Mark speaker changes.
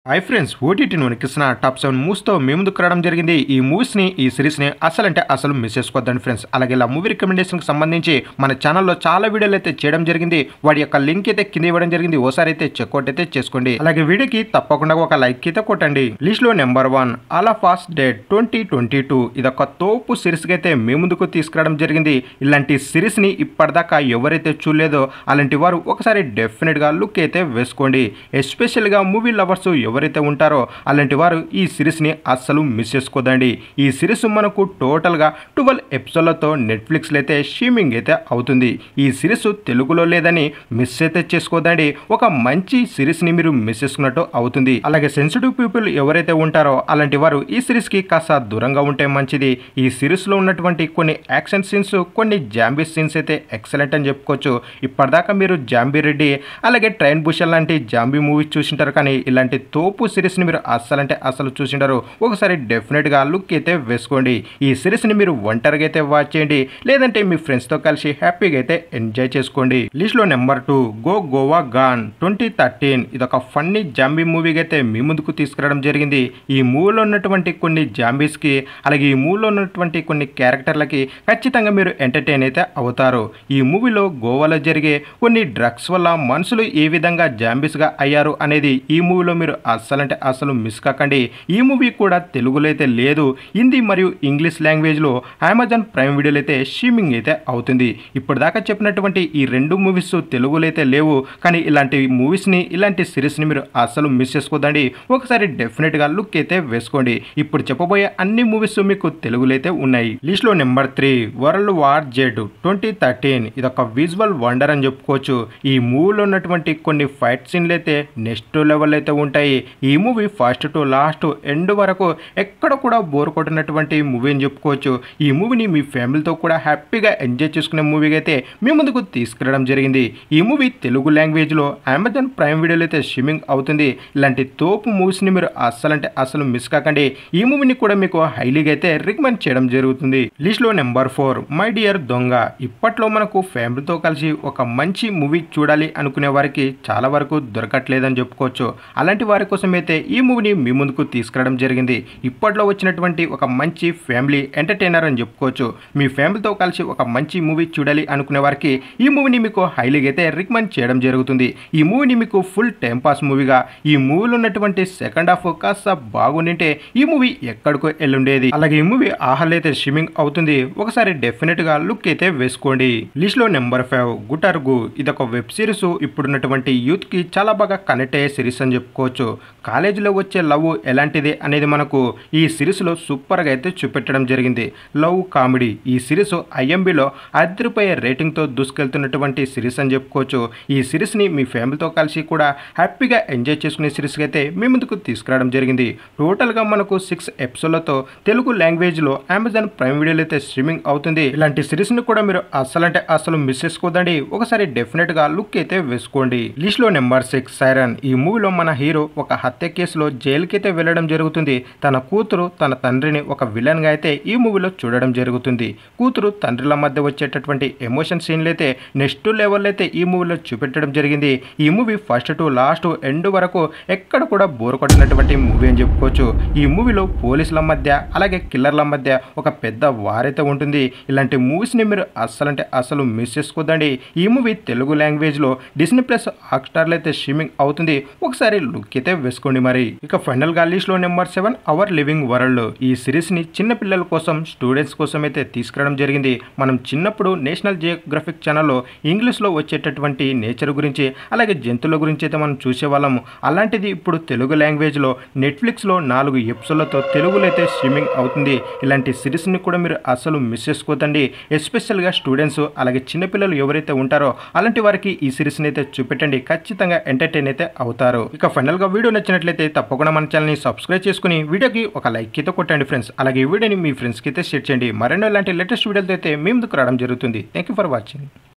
Speaker 1: hi friends OTT వణికిస్తున్న top seven మూవ్స్తో మీ ముందుకు రావడం జరిగింది ఈ మూవీస్ని ఈ సిరీస్ని అసలు అంటే అసలు మిస్ చేసుకోవద్దండి ఫ్రెండ్స్ అలాగే ఇలా మూవీ రికమెండేషన్కి సంబంధించి మన ఛానల్లో చాలా వీడియోలు అయితే చేయడం జరిగింది వాటి యొక్క లింక్ అయితే కింద ఇవ్వడం జరిగింది ఓసారి అయితే చెక్అవుట్ అయితే చేసుకోండి అలాగే వీడియోకి తప్పకుండా ఒక లైక్ అయితే కొట్టండి లిస్ట్లో number one all of us dead twenty twenty two ఇదొక తోపు సిరీస్కి అయితే మీ ముందుకు తీసుకురావడం జరిగింది ఇలాంటి సిరీస్ని ఇప్పటిదాకా ఎవరైతే చూడలేదో అలాంటి వారు ఒకసారి డెఫినెట్గా లుక్ అయితే వేసుకోండి ఎస్పెషల్గా మూవీ లవర్స్ ఎవరైతే ఉంటారో అలాంటి వారు ఈ సిరీస్ని అస్సలు మిస్ చేసుకోదండి ఈ సిరీస్ మనకు టోటల్గా ట్వెల్వ్ ఎపిసోడ్లతో నెట్ఫ్లిక్స్లో అయితే స్ట్రీమింగ్ అయితే అవుతుంది ఈ సిరీస్ తెలుగులో లేదని మిస్ అయితే చేసుకోదండి ఒక మంచి సిరీస్ని మీరు మిస్ చేసుకున్నట్టు అవుతుంది అలాగే సెన్సిటివ్ పీపుల్ ఎవరైతే ఉంటారో అలాంటి వారు ఈ సిరీస్కి కాస్త దూరంగా ఉంటే మంచిది ఈ సిరీస్లో ఉన్నటువంటి కొన్ని యాక్షన్ సీన్స్ కొన్ని జాంబీ సీన్స్ అయితే ఎక్సలెంట్ అని చెప్పుకోవచ్చు ఇప్పటిదాకా మీరు జాంబీ రెడ్డి అలాగే ట్రైన్ బుషన్ లాంటి జాంబీ మూవీ చూసింటారు కానీ ఇలాంటి తోపు సిరీస్ని మీరు అస్సలంటే అసలు చూసింటారు ఒకసారి డెఫినెట్గా లుక్ అయితే వేసుకోండి ఈ సిరీస్ని మీరు ఒంటరిగా అయితే వాచ్ చేయండి లేదంటే మీ ఫ్రెండ్స్తో కలిసి హ్యాపీగా అయితే ఎంజాయ్ చేసుకోండి లిస్ట్లో number two go Goa gone twenty thirteen ఇదొక ఫన్నీ జాంబీ మూవీగా అయితే మీ ముందుకు తీసుకురావడం జరిగింది ఈ మూవీలో ఉన్నటువంటి కొన్ని జాంబీస్కి అలాగే ఈ మూవీలో ఉన్నటువంటి కొన్ని క్యారెక్టర్లకి ఖచ్చితంగా మీరు ఎంటర్టైన్ అయితే అవుతారు ఈ మూవీలో గోవాలో జరిగే కొన్ని డ్రగ్స్ వల్ల మనుషులు ఏ విధంగా జాంబీస్గా అయ్యారు అనేది ఈ మూవీలో మీరు అస్సలంటే అస్సలు మిస్ కాకండి ఈ మూవీ కూడా తెలుగులో అయితే లేదు హిందీ మరియు ఇంగ్లీష్ లాంగ్వేజ్లో అమెజాన్ ప్రైమ్ వీడియోలో అయితే స్ట్రీమింగ్ అయితే అవుతుంది ఇప్పటిదాకా చెప్పినటువంటి ఈ రెండు మూవీస్ తెలుగులో అయితే లేవు కానీ ఇలాంటి మూవీస్ని ఇలాంటి సిరీస్ని మీరు అస్సలు మిస్ చేసుకోదండి ఒకసారి డెఫినెట్గా లుక్ అయితే వేసుకోండి ఇప్పుడు చెప్పబోయే అన్ని మూవీస్ మీకు తెలుగులో అయితే ఉన్నాయి లిస్ట్లో number three world war Z twenty thirteen ఇదొక విజువల్ వండర్ అని చెప్పుకోవచ్చు ఈ మూవీలో ఉన్నటువంటి కొన్ని ఫైట్ సీన్లు అయితే నెక్స్ట్ లెవెల్ అయితే ఉంటాయి ఈ movie first to last end వరకు ఎక్కడ కూడా బోర్ కొట్టినటువంటి మూవీ అని చెప్పుకోవచ్చు ఈ మూవీని మీ ఫ్యామిలీతో కూడా హ్యాపీగా ఎంజాయ్ చేసుకునే మూవీగా అయితే మీ ముందుకు తీసుకురావడం జరిగింది ఈ మూవీ తెలుగు లాంగ్వేజ్లో అమెజాన్ ప్రైమ్ వీడియోలో అయితే స్ట్రీమింగ్ అవుతుంది ఇలాంటి తోపు మూవీస్ని మీరు అస్సలంటే అసలు మిస్ కాకండి ఈ మూవీని కూడా మీకు హైలీగా అయితే రికమెండ్ చేయడం జరుగుతుంది లిస్ట్లో నెంబర్ ఫోర్ మై డియర్ దొంగ ఇప్పట్లో మనకు ఫ్యామిలీతో కలిసి ఒక మంచి మూవీ చూడాలి అనుకునే వారికి చాలా వరకు దొరకట్లేదని చెప్పుకోవచ్చు అలాంటి వారి కోసం అయితే ఈ మూవీని మీ ముందుకు తీసుకురావడం జరిగింది ఇప్పట్లో వచ్చినటువంటి ఒక మంచి ఫ్యామిలీ ఎంటర్టైనర్ అని చెప్పుకోవచ్చు మీ ఫ్యామిలీతో కలిసి ఒక మంచి మూవీ చూడాలి అనుకునే వారికి ఈ మూవీని మీకు హైలీగా అయితే రికమెండ్ చేయడం జరుగుతుంది ఈ మూవీని మీకు ఫుల్ టైం పాస్ మూవీగా ఈ మూవీలో ఉన్నటువంటి సెకండ్ హాఫ్ కాస్త బాగుండింటే ఈ మూవీ ఎక్కడికో వెళ్ళుండేది అలాగే ఈ మూవీ ఆహల్ అయితే స్ట్రీమింగ్ అవుతుంది ఒకసారి డెఫినెట్ గా లుక్ అయితే వేసుకోండి లిస్ట్ లో నెంబర్ ఫైవ్ గుటర్గు ఇదొక వెబ్ సిరీస్ ఇప్పుడున్నటువంటి యూత్ కి చాలా బాగా కనెక్ట్ అయ్యే సిరీస్ అని చెప్పుకోవచ్చు కాలేజీలో వచ్చే లవ్ ఎలాంటిది అనేది మనకు ఈ సిరీస్లో సూపర్గా అయితే చూపెట్టడం జరిగింది లవ్ కామెడీ ఈ సిరీస్ ఐఎంబిలో అదిరిపోయే రేటింగ్తో దూసుకెళ్తున్నటువంటి సిరీస్ అని చెప్పుకోవచ్చు ఈ సిరీస్ని మీ ఫ్యామిలీతో కలిసి కూడా హ్యాపీగా ఎంజాయ్ చేసుకునే సిరీస్గా అయితే మీ ముందుకు తీసుకురావడం జరిగింది టోటల్గా మనకు సిక్స్ ఎపిసోడ్లతో తెలుగు లాంగ్వేజ్లో అమెజాన్ ప్రైమ్ వీడియోలో అయితే స్ట్రీమింగ్ అవుతుంది ఇలాంటి సిరీస్ని కూడా మీరు అస్సలంటే అసలు మిస్ చేసుకోదండి ఒకసారి డెఫినెట్గా లుక్ అయితే వేసుకోండి లిస్ట్లో నెంబర్ సిక్స్ సైరన్ ఈ మూవీలో మన హీరో ఒక హత్య కేసులో జైలుకి అయితే వెళ్ళడం జరుగుతుంది తన కూతురు తన తండ్రిని ఒక విలన్గా అయితే ఈ మూవీలో చూడడం జరుగుతుంది కూతురు తండ్రిల మధ్య వచ్చేటటువంటి ఎమోషన్ సీన్లు అయితే నెక్స్ట్ లెవెల్ అయితే ఈ మూవీలో చూపెట్టడం జరిగింది ఈ movie first to last end వరకు ఎక్కడ కూడా బోర్ కొట్టినటువంటి మూవీ అని చెప్పుకోవచ్చు ఈ మూవీలో పోలీసుల మధ్య అలాగే కిల్లర్ల మధ్య ఒక పెద్ద వారైతే ఉంటుంది ఇలాంటి మూవీస్ని మీరు అస్సలంటే అసలు మిస్ చేసుకోదండి ఈ మూవీ తెలుగు లాంగ్వేజ్లో డిస్నీ ప్లస్ హాట్స్టార్లో అయితే స్ట్రీమింగ్ అవుతుంది ఒకసారి లుక్ అయితే వేసుకోండి మరి ఇక ఫైనల్ గా లిస్ట్లో number seven our living world ఈ సిరీస్ని చిన్న పిల్లల కోసం స్టూడెంట్స్ కోసం అయితే తీసుకురావడం జరిగింది మనం చిన్నప్పుడు నేషనల్ జియోగ్రఫిక్ ఛానల్లో ఇంగ్లీష్లో వచ్చేటటువంటి నేచర్ గురించి అలాగే జంతువుల గురించి అయితే మనం చూసేవాళ్ళము అలాంటిది ఇప్పుడు తెలుగు లాంగ్వేజ్లో నెట్ఫ్లిక్స్లో నాలుగు ఎపిసోడ్లతో తెలుగులో అయితే స్ట్రీమింగ్ అవుతుంది ఇలాంటి సిరీస్ని కూడా మీరు అసలు మిస్ చేసుకోదండి ఎస్పెషల్గా స్టూడెంట్స్ అలాగే చిన్నపిల్లలు ఎవరైతే ఉంటారో అలాంటి వారికి ఈ సిరీస్ని అయితే చూపెట్టండి ఖచ్చితంగా ఎంటర్టైన్ అయితే అవుతారు ఇక ఫైనల్గా వీడియో నచ్చినట్లయితే తప్పకుండా మన ఛానల్ని సబ్స్క్రైబ్ చేసుకుని వీడియోకి ఒక లైక్ అయితే కొట్టండి ఫ్రెండ్స్ అలాగే ఈ వీడియోని మీ ఫ్రెండ్స్కి అయితే షేర్ చేయండి మరెన్నో ఇలాంటి లేటెస్ట్ వీడియోలతో అయితే మీ ముందుకు రావడం జరుగుతుంది థ్యాంక్ యూ ఫర్ వాచింగ్